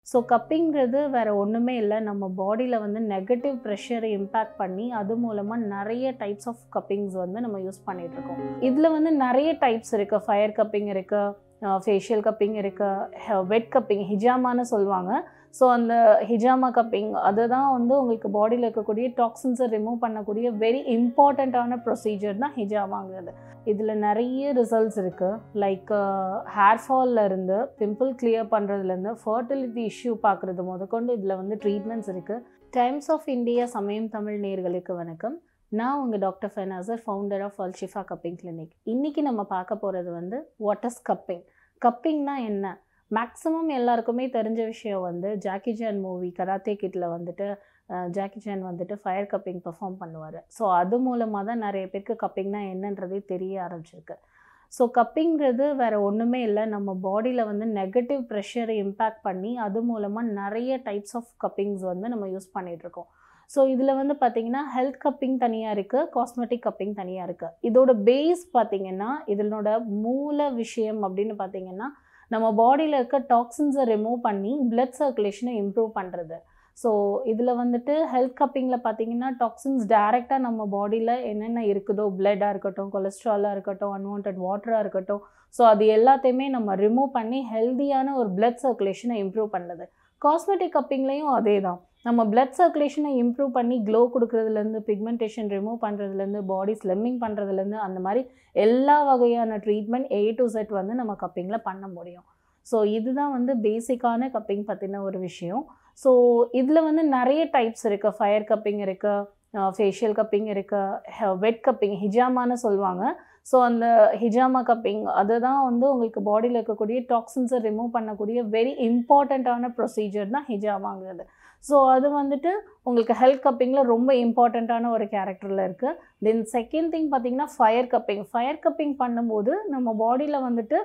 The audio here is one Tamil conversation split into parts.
ஸோ கப்பிங்கிறது வேறு ஒன்றுமே இல்லை நம்ம பாடியில் வந்து நெகட்டிவ் ப்ரெஷரை இம்பேக்ட் பண்ணி அது மூலமாக நிறைய டைப்ஸ் ஆஃப் கப்பிங்ஸ் வந்து நம்ம யூஸ் பண்ணிகிட்ருக்கோம் இதில் வந்து நிறைய டைப்ஸ் இருக்குது ஃபயர் கப்பிங் இருக்குது ஃபேஷியல் கப்பிங் இருக்குது வெட் கப்பிங் ஹிஜாமான்னு சொல்லுவாங்க ஸோ அந்த ஹிஜாமா கப்பிங் அதுதான் வந்து உங்களுக்கு பாடியில் இருக்கக்கூடிய டாக்ஸின்ஸை ரிமூவ் பண்ணக்கூடிய வெரி இம்பார்ட்டண்ட்டான ப்ரொசீஜர் தான் ஹிஜாமாங்கிறது இதில் நிறைய ரிசல்ட்ஸ் இருக்குது லைக் ஹேர் ஃபாலில் இருந்து பிம்பிள் கிளியர் பண்ணுறதுலேருந்து ஃபர்டிலிட்டி இஷ்யூ பார்க்குறது முதற்கொண்டு இதில் வந்து ட்ரீட்மெண்ட்ஸ் இருக்குது டைம்ஸ் ஆஃப் இந்தியா சமயம் தமிழ் நேர்களுக்கு வணக்கம் நான் உங்கள் டாக்டர் ஃபெனாசர் founder of Alshifa cupping clinic இன்றைக்கி நம்ம பார்க்க போகிறது வந்து வாட் இஸ் கப்பிங் கப்பிங்னா என்ன மேக்ஸிமம் எல்லாருக்குமே தெரிஞ்ச விஷயம் வந்து ஜாக்கி ஜான் மூவி கராத்தே கிட்டில் வந்துட்டு ஜாக்கி ஜான் வந்துட்டு ஃபயர் கப்பிங் பெர்ஃபார்ம் பண்ணுவார் ஸோ அது மூலமாக தான் நிறைய பேருக்கு கப்பிங்னா என்னன்றதே தெரிய ஆரம்பிச்சிருக்கு ஸோ கப்பிங்கிறது வேறு ஒன்றுமே இல்லை நம்ம பாடியில் வந்து நெகட்டிவ் ப்ரெஷரை இம்பேக்ட் பண்ணி அது மூலமாக நிறைய டைப்ஸ் ஆஃப் கப்பிங்ஸ் வந்து நம்ம யூஸ் பண்ணிகிட்ருக்கோம் ஸோ இதில் வந்து பார்த்திங்கன்னா ஹெல்த் கப்பிங் தனியாக இருக்குது காஸ்மெட்டிக் கப்பிங் தனியாக இருக்குது இதோட பேஸ் பார்த்திங்கன்னா இதனோட மூல விஷயம் அப்படின்னு பார்த்திங்கன்னா நம்ம பாடியில் இருக்க டாக்ஸின்ஸை ரிமூவ் பண்ணி பிளட் சர்க்குலேஷனை இம்ப்ரூவ் பண்ணுறது ஸோ இதில் வந்துட்டு ஹெல்த் கப்பிங்கில் பார்த்தீங்கன்னா டாக்ஸின்ஸ் டைரெக்டாக நம்ம பாடியில் என்னென்ன இருக்குதோ பிளட்டாக இருக்கட்டும் கொலஸ்ட்ராலாக இருக்கட்டும் அன்வான்ட் வாட்டராக இருக்கட்டும் ஸோ அது எல்லாத்தையுமே நம்ம ரிமூவ் பண்ணி ஹெல்த்தியான ஒரு பிளட் சர்க்குலேஷனை இம்ப்ரூவ் பண்ணுறது காஸ்மெட்டிக் கப்பிங்லேயும் அதே தான் நம்ம பிளட் சர்க்குலேஷனை இம்ப்ரூவ் பண்ணி க்ளோ கொடுக்குறதுலேருந்து பிக்மெண்டேஷன் ரிமூவ் பண்ணுறதுலேருந்து பாடி ஸ்லிம்மிங் பண்ணுறதுலேருந்து அந்த மாதிரி எல்லா வகையான ட்ரீட்மெண்ட் ஏ டு செட் வந்து நம்ம கப்பிங்கில் பண்ண முடியும் ஸோ இதுதான் வந்து பேசிக்கான கப்பிங் பற்றின ஒரு விஷயம் ஸோ இதில் வந்து நிறைய டைப்ஸ் இருக்குது ஃபயர் கப்பிங் இருக்குது ஃபேஷியல் கப்பிங் இருக்குது வெட் கப்பிங் ஹிஜாமான்னு சொல்லுவாங்க ஸோ அந்த ஹிஜாமா கப்பிங் அதுதான் வந்து உங்களுக்கு பாடியில் இருக்கக்கூடிய டாக்ஸின்ஸை ரிமூவ் பண்ணக்கூடிய வெரி இம்பார்ட்டண்ட்டான ப்ரொசீஜர் தான் ஹிஜாமாங்கிறது ஸோ அது வந்துட்டு உங்களுக்கு ஹெல்த் கப்பிங்கில் ரொம்ப இம்பார்ட்டண்ட்டான ஒரு கேரக்டரில் இருக்குது தென் செகண்ட் திங் பார்த்திங்கன்னா ஃபயர் கப்பிங் ஃபயர் கப்பிங் பண்ணும்போது நம்ம பாடியில் வந்துட்டு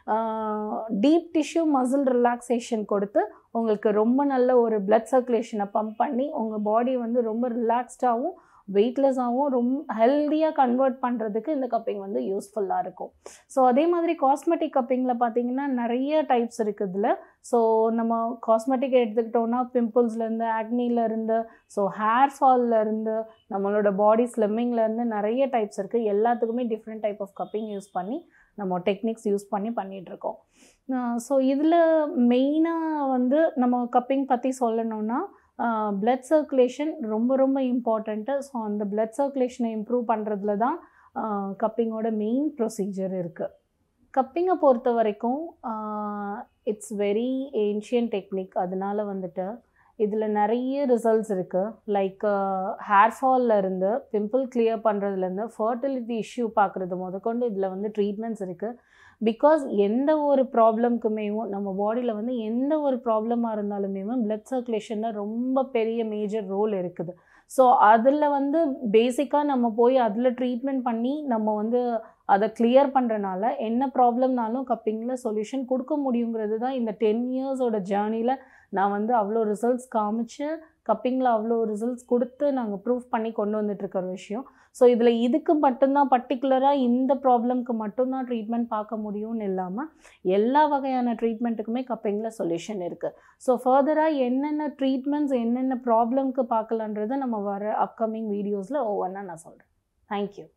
டீப் டிஷ்யூ மசில் ரிலாக்ஸேஷன் கொடுத்து உங்களுக்கு ரொம்ப நல்ல ஒரு பிளட் சர்க்குலேஷனை பம்ப் பண்ணி உங்கள் பாடி வந்து ரொம்ப ரிலாக்ஸ்டாகவும் வெயிட்லெஸ்ஸாகவும் ரொம்ப ஹெல்த்தியாக கன்வெர்ட் பண்ணுறதுக்கு இந்த கப்பிங் வந்து யூஸ்ஃபுல்லாக இருக்கும் ஸோ அதே மாதிரி காஸ்மெட்டிக் கப்பிங்கில் பார்த்தீங்கன்னா நிறைய டைப்ஸ் இருக்குது இதில் ஸோ நம்ம காஸ்மெட்டிக் எடுத்துக்கிட்டோன்னா பிம்பிள்ஸ்லேருந்து ஆக்னிலேருந்து ஸோ ஹேர் ஃபால்லேருந்து நம்மளோட பாடி ஸ்லிம்மிங்லேருந்து நிறைய டைப்ஸ் இருக்குது எல்லாத்துக்குமே different type of cupping use பண்ணி நம்ம டெக்னிக்ஸ் யூஸ் பண்ணி பண்ணிகிட்ருக்கோம் ஸோ இதில் மெயினாக வந்து நம்ம கப்பிங் பற்றி சொல்லணுன்னா பிளட் சர்க்குலேஷன் ரொம்ப ரொம்ப இம்பார்ட்டண்ட்டு ஸோ அந்த பிளட் சர்க்குலேஷனை இம்ப்ரூவ் பண்ணுறதுல தான் கப்பிங்கோட மெயின் ப்ரொசீஜர் இருக்குது கப்பிங்கை பொறுத்த வரைக்கும் இட்ஸ் வெரி ஏன்ஷியன் டெக்னிக் அதனால வந்துட்டு இதில் நிறைய ரிசல்ட்ஸ் இருக்குது லைக் ஹேர் ஃபாலில் இருந்து பிம்பிள் கிளியர் பண்ணுறதுலேருந்து ஃபர்டிலிட்டி இஷ்யூ பார்க்குறது முதற்கொண்டு இதில் வந்து ட்ரீட்மெண்ட்ஸ் இருக்குது பிகாஸ் எந்த ஒரு ப்ராப்ளம்க்குமேவும் நம்ம பாடியில் வந்து எந்த ஒரு ப்ராப்ளமாக இருந்தாலுமே பிளட் சர்க்குலேஷனில் ரொம்ப பெரிய மேஜர் ரோல் இருக்குது ஸோ அதில் வந்து பேசிக்காக நம்ம போய் அதில் ட்ரீட்மெண்ட் பண்ணி நம்ம வந்து அதை கிளியர் பண்ணுறனால என்ன ப்ராப்ளம்னாலும் கப்பிங்கில் சொல்யூஷன் கொடுக்க முடியுங்கிறது தான் இந்த டென் இயர்ஸோட ஜேர்னியில் நான் வந்து அவ்வளோ ரிசல்ட்ஸ் காமிச்சு கப்பிங்கில் அவ்வளோ ரிசல்ட்ஸ் கொடுத்து நாங்கள் ப்ரூவ் பண்ணி கொண்டு வந்துட்டுருக்கிற விஷயம் ஸோ இதில் இதுக்கு மட்டும்தான் பர்டிகுலராக இந்த ப்ராப்ளம்க்கு மட்டும்தான் ட்ரீட்மெண்ட் பார்க்க முடியும்னு இல்லாமல் எல்லா வகையான ட்ரீட்மெண்ட்டுக்குமே கப்பிங்கில் சொல்யூஷன் இருக்குது ஸோ ஃபர்தராக என்னென்ன ட்ரீட்மெண்ட்ஸ் என்னென்ன ப்ராப்ளம்க்கு பார்க்கலான்றதை நம்ம வர அப்கமிங் வீடியோஸில் ஒவ்வொன்றா நான் சொல்கிறேன் தேங்க்யூ